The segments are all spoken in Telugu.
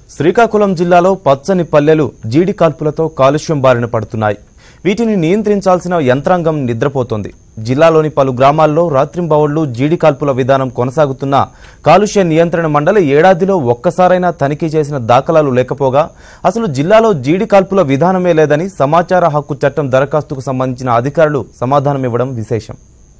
శ్రీకాకుళం జిల్లాలో పచ్చని పల్లెలు జీడి కాల్పులతో కాలుష్యం బారిన పడుతున్నాయి వీటిని నియంత్రించాల్సిన యంత్రాంగం నిద్రపోతోంది జిల్లాలోని పలు గ్రామాల్లో రాత్రింబవళ్లు జీడి కాల్పుల విధానం కొనసాగుతున్న కాలుష్య నియంత్రణ మండలి ఏడాదిలో ఒక్కసారైనా తనిఖీ చేసిన దాఖలాలు లేకపోగా అసలు జిల్లాలో జీడి కాల్పుల విధానమే లేదని సమాచార హక్కు చట్టం దరఖాస్తుకు సంబంధించిన అధికారులు సమాధానమివ్వడం విశేషం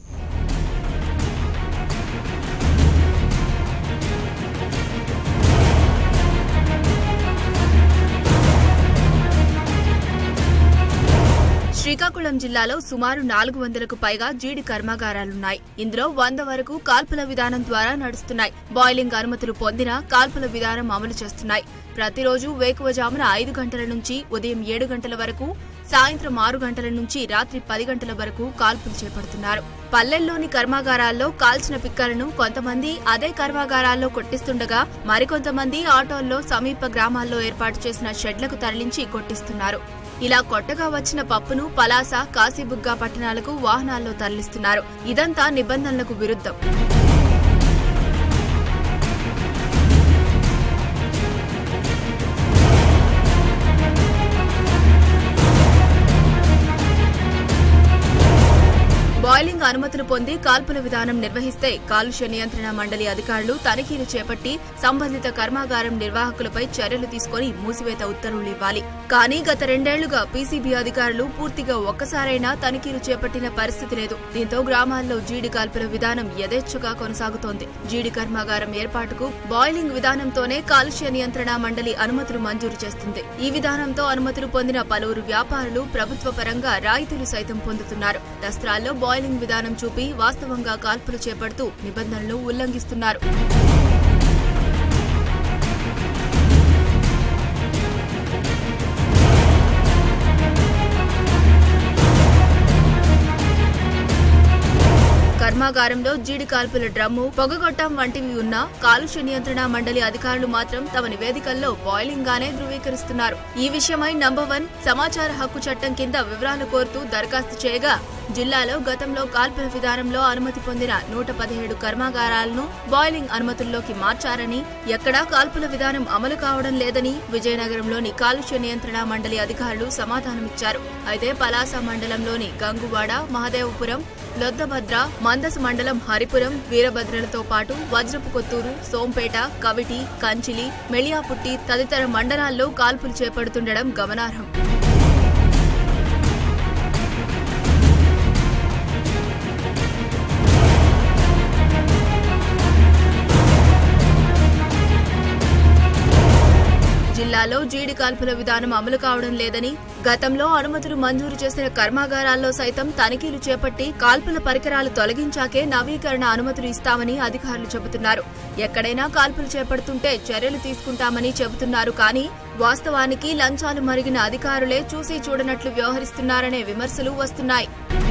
శ్రీకాకుళం జిల్లాలో సుమారు నాలుగు వందలకు పైగా జీడి కర్మాగారాలున్నాయి ఇందులో వంద వరకు కాల్పుల విధానం ద్వారా నడుస్తున్నాయి బాయిలింగ్ అనుమతులు పొందిన కాల్పుల విధానం అమలు చేస్తున్నాయి ప్రతిరోజు వేకువజామున ఐదు గంటల నుంచి ఉదయం ఏడు గంటల వరకు సాయంత్రం ఆరు గంటల నుంచి రాత్రి పది గంటల వరకు కాల్పులు చేపడుతున్నారు పల్లెల్లోని కర్మాగారాల్లో కాల్చిన పిక్కలను కొంతమంది అదే కర్మాగారాల్లో కొట్టిస్తుండగా మరికొంతమంది ఆటోల్లో సమీప గ్రామాల్లో ఏర్పాటు చేసిన షెడ్లకు తరలించి కొట్టిస్తున్నారు ఇలా కొట్టగా వచ్చిన పప్పును పలాస కాశీబుగ్గ పట్టణాలకు వాహనాల్లో తరలిస్తున్నారు ఇదంతా నిబంధనలకు విరుద్ధం బాయిలింగ్ అనుమతులు పొంది కాల్పుల విధానం నిర్వహిస్తే కాలుష్య నియంత్రణ మండలి అధికారులు తనిఖీలు చేపట్టి సంబంధిత కర్మాగారం నిర్వాహకులపై చర్యలు తీసుకుని మూసివేత ఉత్తర్వులు ఇవ్వాలి కానీ గత రెండేళ్లుగా పీసీబీ అధికారులు పూర్తిగా ఒక్కసారైనా తనిఖీలు చేపట్టిన పరిస్థితి లేదు దీంతో గ్రామాల్లో జీడి కాల్పుల విధానం యథేచ్ఛగా కొనసాగుతోంది జీడి కర్మాగారం ఏర్పాటుకు బాయిలింగ్ విధానంతోనే కాలుష్య నియంత్రణ మండలి అనుమతులు మంజూరు చేస్తుంది ఈ విధానంతో అనుమతులు పొందిన పలువురు వ్యాపారులు ప్రభుత్వ పరంగా రాయితీలు సైతం పొందుతున్నారు దస్త్రాల్లో బాయిలింగ్ విధానం చూపి వాస్తవంగా కాల్పులు చేపడుతూ నిబంధనలు ఉల్లంఘిస్తున్నారు కర్మాగారంలో జీడి కాల్పుల డ్రమ్ము పొగగొట్టం వంటివి ఉన్నా కాలుష్య నియంత్రణ మండలి అధికారులు మాత్రం తమ నివేదికల్లో బాయిలింగ్ గానే ధృవీకరిస్తున్నారు ఈ విషయమై నంబర్ వన్ సమాచార హక్కు చట్టం కింద వివరాలు కోరుతూ దరఖాస్తు చేయగా జిల్లాలో గతంలో కాల్పుల విధానంలో అనుమతి పొందిన నూట పదిహేడు కర్మాగారాలను బాయిలింగ్ అనుమతుల్లోకి మార్చారని ఎక్కడా కాల్పుల విధానం అమలు కావడం లేదని విజయనగరంలోని కాలుష్య నియంత్రణ మండలి అధికారులు సమాధానమిచ్చారు అయితే పలాస మండలంలోని గంగువాడ మహదేవపురం లొద్దభద్ర మందస మండలం హరిపురం వీరభద్రలతో పాటు వజ్రపు కొత్తూరు సోంపేట కవిటి కంచిలి మెళియాపుట్టి తదితర మండలాల్లో కాల్పులు చేపడుతుండడం గమనార్హం జిల్లాలో జీడి కాల్పుల విధానం అమలు కావడం లేదని గతంలో అనుమతులు మంజూరు చేసిన కర్మాగారాల్లో సైతం తనిఖీలు చేపట్టి కాల్పుల పరికరాలు తొలగించాకే నవీకరణ అనుమతులు ఇస్తామని అధికారులు చెబుతున్నారు ఎక్కడైనా కాల్పులు చేపడుతుంటే చర్యలు తీసుకుంటామని చెబుతున్నారు కానీ వాస్తవానికి లంచాలు మరిగిన అధికారులే చూసి చూడనట్లు వ్యవహరిస్తున్నారనే విమర్శలు వస్తున్నాయి